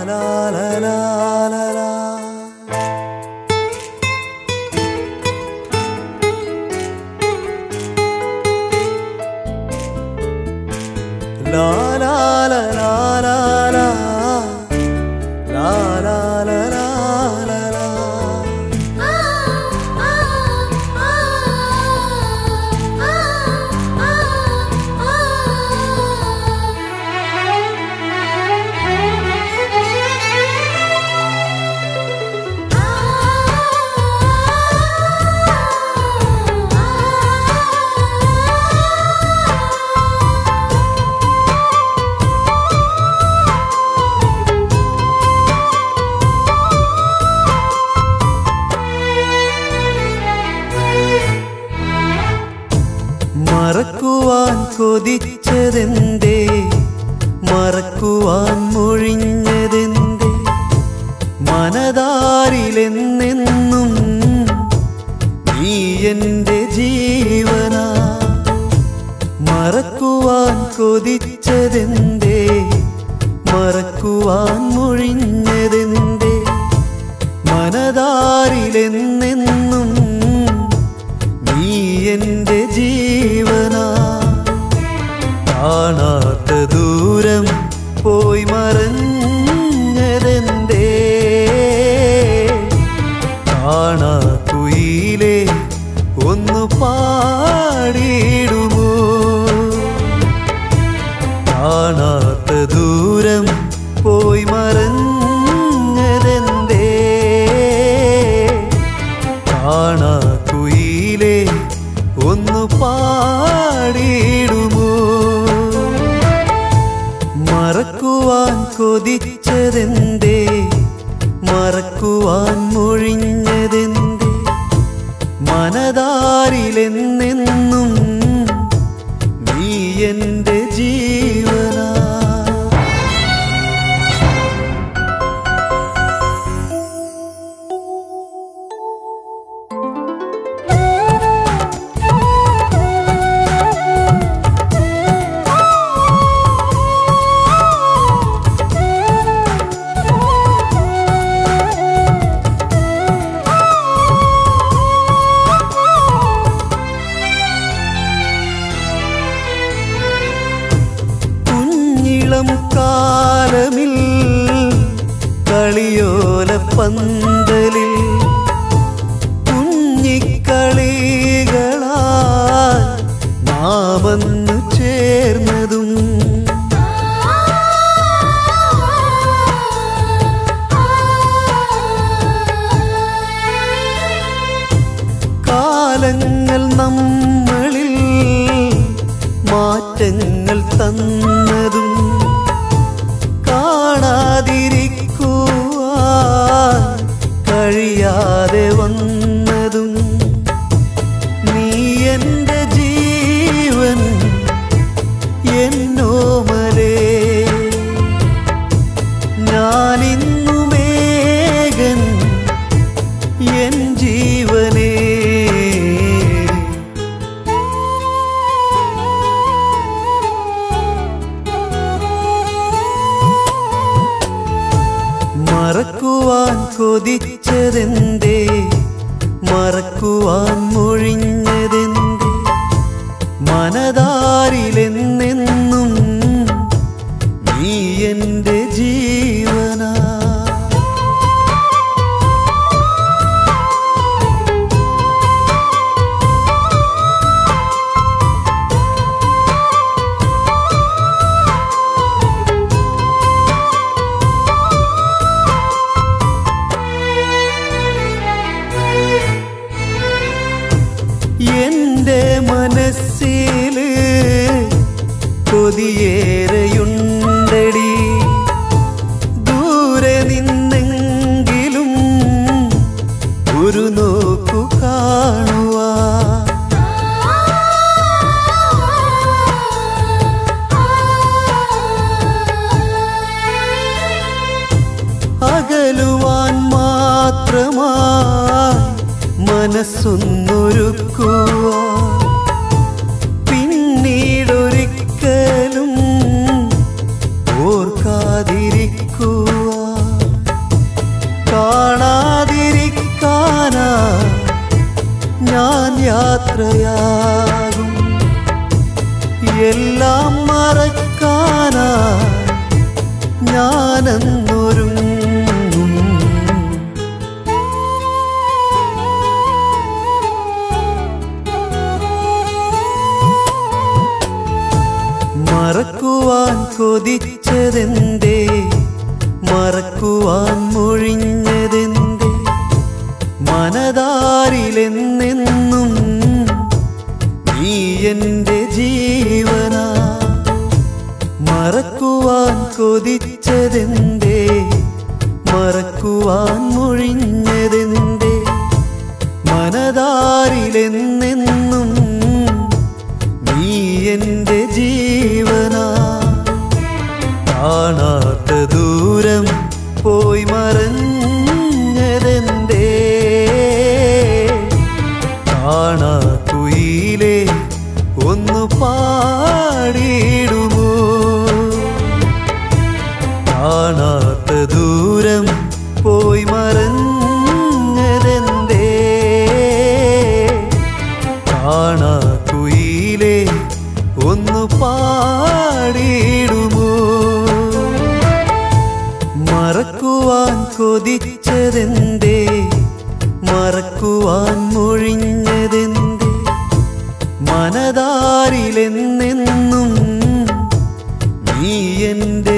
ലാ ലാ ലാ ലാ ലാ. ലാ ലാ ലാ ലാ ലാ ലാ. ലാ ലാ ലാ ലാ ലാ ലാ. മറക്കുവാൻ കൊതിച്ചതെന്തേ മറക്കുവാൻ മൊഴിഞ്ഞതെന്തേ മനതാരിലെന്നെന്നും നീ എൻ്റെ ജീവന മറക്കുവാൻ കൊതിച്ചതെന്തേ മറക്കുവാൻ മൊഴിഞ്ഞതെന്തേ മനതാരിലെന്നെന്നും നീ എൻ്റെ ജീവന കാണാത്ത ദൂരം പോയി മറഞ്ഞതെന്തേ കാണാക്കുയിലേ ഒന്ന് പാടിയിടുമോ കാണാത്ത ദൂരം പോയി മറഞ്ഞതെന്തേ കാണാക്കുയിലേ ഒന്ന് പാടിയിടുമോ മറക്കുവാൻ കൊതിച്ചതെന്തേ മറക്കുവാൻ മൊഴിഞ്ഞതെന്തേ മനതാരിലെന്നെന്നും നീ എൻ്റെ ജീവനാ കുഞ്ഞിളം കാലമിൽ കളിയോല പന്തലിൽ കുഞ്ഞിക്കളികളാ നാമന്നു ചേർന്നതും കാലങ്ങൾ നമ്മളിൽ മാറ്റങ്ങൾ തന്നതും കാണാതിരിക്കുവാൻ കഴിയാതെ വന്നതും നീ എൻ്റെ ജീവൻ എന്നോമലേ ഞാനിന്നുമേകൻ എൻ ജീവനേ മറക്കുവാൻ കൊതിച്ചതെന്തേ മറക്കുവാൻ മൊഴിഞ്ഞതെന്തേ മനതാരിലെന്നെന്നും നീ എൻ്റെ ജീവനാ എന്റെ മനസ്സില് കൊതിയേറെയുണ്ടടി ദൂരെ നിന്നെങ്കിലും ഒരു നോക്കു കാണുവാ അകലുവാൻ മാത്രമായി മനസ്സൊന്നൊരുക്കുക പിന്നീടൊരിക്കലും ഓർക്കാതിരിക്കുക കാണാതിരിക്കാനാ ഞാൻ യാത്രയാകും എല്ലാം മറക്കാനാ ഞാനെന്നൊരുങ്ങും മറക്കുവാൻ കൊതിച്ചതെന്തേ മറക്കുവാൻ മൊഴിഞ്ഞതെന്തേ മനതാരിലെന്നെന്നും നീ എൻ്റെ ജീവനാ മറക്കുവാൻ കൊതിച്ചതെന്തേ മറക്കുവാൻ മൊഴിഞ്ഞതെന്തേ മനതാരിലെന്നെന്നും നീ എൻ്റെ ജീവനാ കാണാത്ത ദൂരം പോയി മറഞ്ഞതെന്തേ കാണാക്കുയിലേ ഒന്ന് പാടിയിടുമോ കാണാത്ത ദൂരം പോയി മറഞ്ഞതെന്തേ കാണാക്കുയിലേ ഒന്ന് പാടിയിടുമോ മറക്കുവാൻ കൊതിച്ചതെന്തേ മറക്കുവാൻ മൊഴിഞ്ഞതെന്തേ മനതാരിലെന്നെന്നും നീ എൻ്റെ